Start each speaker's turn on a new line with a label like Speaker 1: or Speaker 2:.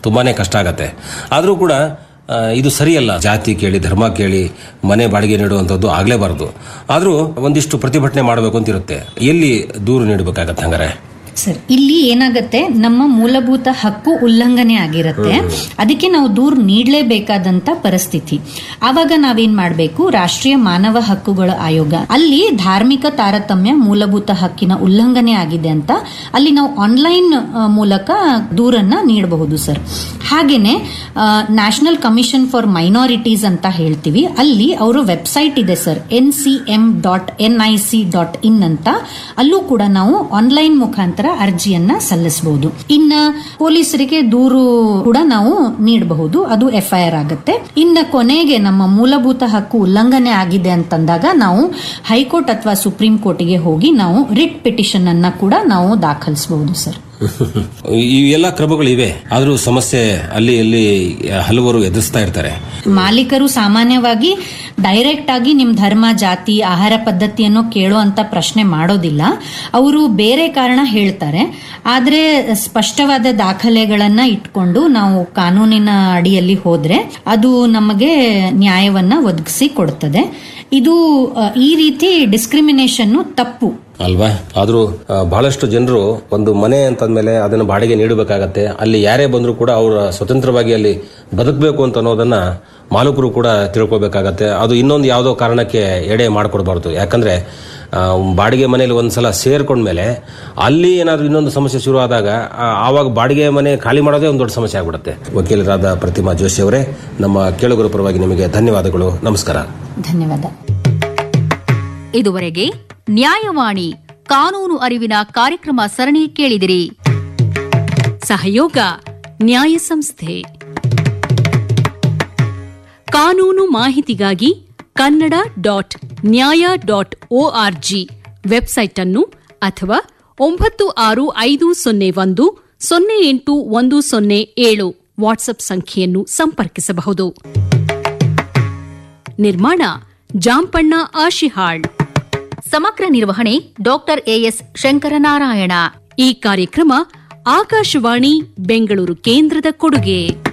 Speaker 1: ತುಂಬಾನೇ ಕಷ್ಟ ಆಗತ್ತೆ ಆದರೂ ಕೂಡ ಆ, ಇದು ಸರಿಯಲ್ಲ ಜಾತಿ ಕೇಳಿ ಧರ್ಮ ಕೇಳಿ ಮನೆ ಬಾಡಿಗೆ ನೀಡುವಂಥದ್ದು ಆಗಲೇಬಾರದು ಆದರೂ ಒಂದಿಷ್ಟು ಪ್ರತಿಭಟನೆ ಮಾಡಬೇಕು ಅಂತ ಇರುತ್ತೆ ಎಲ್ಲಿ ದೂರು ನೀಡಬೇಕಾಗತ್ತೆ ಹಂಗಾರೆ
Speaker 2: ಸರ್ ಇಲ್ಲಿ ಏನಾಗತ್ತೆ ನಮ್ಮ ಮೂಲಭೂತ ಹಕ್ಕು ಉಲ್ಲಂಘನೆ ಆಗಿರತ್ತೆ ಅದಕ್ಕೆ ನಾವು ದೂರು ನೀಡಲೇಬೇಕಾದಂತ ಪರಿಸ್ಥಿತಿ ಆವಾಗ ನಾವೇನ್ ಮಾಡಬೇಕು ರಾಷ್ಟ್ರೀಯ ಮಾನವ ಹಕ್ಕುಗಳ ಆಯೋಗ ಅಲ್ಲಿ ಧಾರ್ಮಿಕ ತಾರತಮ್ಯ ಮೂಲಭೂತ ಹಕ್ಕಿನ ಉಲ್ಲಂಘನೆ ಆಗಿದೆ ಅಂತ ಅಲ್ಲಿ ನಾವು ಆನ್ಲೈನ್ ಮೂಲಕ ದೂರನ್ನ ನೀಡಬಹುದು ಸರ್ ಹಾಗೇನೆ ನ್ಯಾಷನಲ್ ಕಮಿಷನ್ ಫಾರ್ ಮೈನಾರಿಟೀಸ್ ಅಂತ ಹೇಳ್ತೀವಿ ಅಲ್ಲಿ ಅವರ ವೆಬ್ಸೈಟ್ ಇದೆ sir N C M dot N I C dot in ಅಂತ ಅಲ್ಲೂ ಕೂಡ ನಾವು ಆನ್ಲೈನ್ ಮುಖಾಂತರ ಅರ್ಜಿಯನ್ನ ಸಲ್ಲಿಸಬಹುದು ಇನ್ನ ಪೊಲೀಸರಿಗೆ ದೂರು ಕೂಡ ನಾವು ನೀಡಬಹುದು ಅದು ಎಫ್ಐಆರ್ ಆಗುತ್ತೆ ಇನ್ನ ಕೊನೆಗೆ ನಮ್ಮ ಮೂಲಭೂತ ಹಕ್ಕು ಉಲ್ಲಂಘನೆ ಆಗಿದೆ ಅಂತಂದಾಗ ನಾವು ಹೈಕೋರ್ಟ್ ಅಥವಾ ಸುಪ್ರೀಂ ಕೋರ್ಟ್ಗೆ ಹೋಗಿ ನಾವು ರಿಟ್ ಪಿಟಿಷನ್ ಅನ್ನ ಕೂಡ ನಾವು ದಾಖಲಿಸಬಹುದು ಸರ್
Speaker 1: ಈ ಎಲ್ಲ ಕ್ರಮಗಳಿವೆ ಆದರೂ ಸಮಸ್ಯೆ ಅಲ್ಲಿ ಇಲ್ಲಿ ಹಲವರು ಎದುರಿಸ್ತಾ ಇರ್ತಾರೆ
Speaker 2: ಮಾಲೀಕರು ಸಾಮಾನ್ಯವಾಗಿ ಡೈರೆಕ್ಟ್ ಆಗಿ ನಿಮ್ ಧರ್ಮ ಜಾತಿ ಆಹಾರ ಪದ್ಧತಿಯನ್ನು ಕೇಳುವಂತ ಪ್ರಶ್ನೆ ಮಾಡೋದಿಲ್ಲ ಅವರು ಬೇರೆ ಕಾರಣ ಹೇಳ್ತಾರೆ ಆದ್ರೆ ಸ್ಪಷ್ಟವಾದ ದಾಖಲೆಗಳನ್ನ ಇಟ್ಕೊಂಡು ನಾವು ಕಾನೂನಿನ ಅಡಿಯಲ್ಲಿ ಹೋದ್ರೆ ಅದು ನಮಗೆ ನ್ಯಾಯವನ್ನ ಒದಗಿಸಿ ಕೊಡ್ತದೆ ಇದು ಅ, ಈ ರೀತಿ ಡಿಸ್ಕ್ರಿಮಿನೇಷನ್ ತಪ್ಪು
Speaker 1: ಅಲ್ವಾ ಆದರೂ ಆ, ಬಹಳಷ್ಟು ಜನರು ಒಂದು ಮನೆ ಅಂತಂದ್ಮೇಲೆ ಅದನ್ನು ಬಾಡಿಗೆ ನೀಡಬೇಕಾಗತ್ತೆ ಅಲ್ಲಿ ಯಾರೇ ಬಂದರೂ ಕೂಡ ಅವರ ಸ್ವತಂತ್ರವಾಗಿ ಅಲ್ಲಿ ಬದುಕಬೇಕು ಅಂತ ಅನ್ನೋದನ್ನ ಮಾಲೀಕರು ಕೂಡ ತಿಳ್ಕೊಬೇಕಾಗತ್ತೆ ಅದು ಇನ್ನೊಂದು ಯಾವುದೋ ಕಾರಣಕ್ಕೆ ಎಡೆ ಮಾಡಿಕೊಡ್ಬಾರ್ದು ಯಾಕಂದ್ರೆ ಆ, ಬಾಡಿಗೆ ಮನೇಲಿ ಒಂದ್ಸಲ ಸೇರ್ಕೊಂಡ್ಮೇಲೆ ಅಲ್ಲಿ ಏನಾದರೂ ಇನ್ನೊಂದು ಸಮಸ್ಯೆ ಶುರು ಆದಾಗ ಆ, ಆವಾಗ ಬಾಡಿಗೆ ಮನೆ ಖಾಲಿ ಮಾಡೋದೇ ಒಂದು ದೊಡ್ಡ ಸಮಸ್ಯೆ ಆಗ್ಬಿಡುತ್ತೆ ವಕೀಲರಾದ ಪ್ರತಿಮಾ ಜೋಶಿ ಅವರೇ ನಮ್ಮ ಕೇಳುಗರ ಪರವಾಗಿ ನಿಮಗೆ ಧನ್ಯವಾದಗಳು ನಮಸ್ಕಾರ
Speaker 2: ಧನ್ಯವಾದ
Speaker 3: ಇದುವರೆಗೆ ನ್ಯಾಯವಾಣಿ ಕಾನೂನು ಅರಿವಿನ ಕಾರ್ಯಕ್ರಮ ಸರಣಿ ಕೇಳಿದಿರಿ ಸಹಯೋಗ ನ್ಯಾಯ ಸಂಸ್ಥೆ ಕಾನೂನು ಮಾಹಿತಿಗಾಗಿ Kannada dot Nyaya dot O R G website ಅನ್ನು ಅಥವಾ ಒಂಬತ್ತು ಆರು ಐದು ಸೊನ್ನೆ ಒಂದು ಸೊನ್ನೆ ಎಂಟು ಒಂದು ಸೊನ್ನೆ ಏಳು ವಾಟ್ಸ್ಆಪ್ ಸಂಖ್ಯೆಯನ್ನು ಸಂಪರ್ಕಿಸಬಹುದು ನಿರ್ಮಾಣ ಜಾಂಪಣ್ಣ ಆಶಿಹಾಳ್ ಸಮಗ್ರ ನಿರ್ವಹಣೆ ಡಾಕ್ಟರ್ ಎಎಸ್ ಶಂಕರನಾರಾಯಣ ಈ ಕಾರ್ಯಕ್ರಮ ಆಕಾಶವಾಣಿ ಬೆಂಗಳೂರು ಕೇಂದ್ರದ ಕೊಡುಗೆ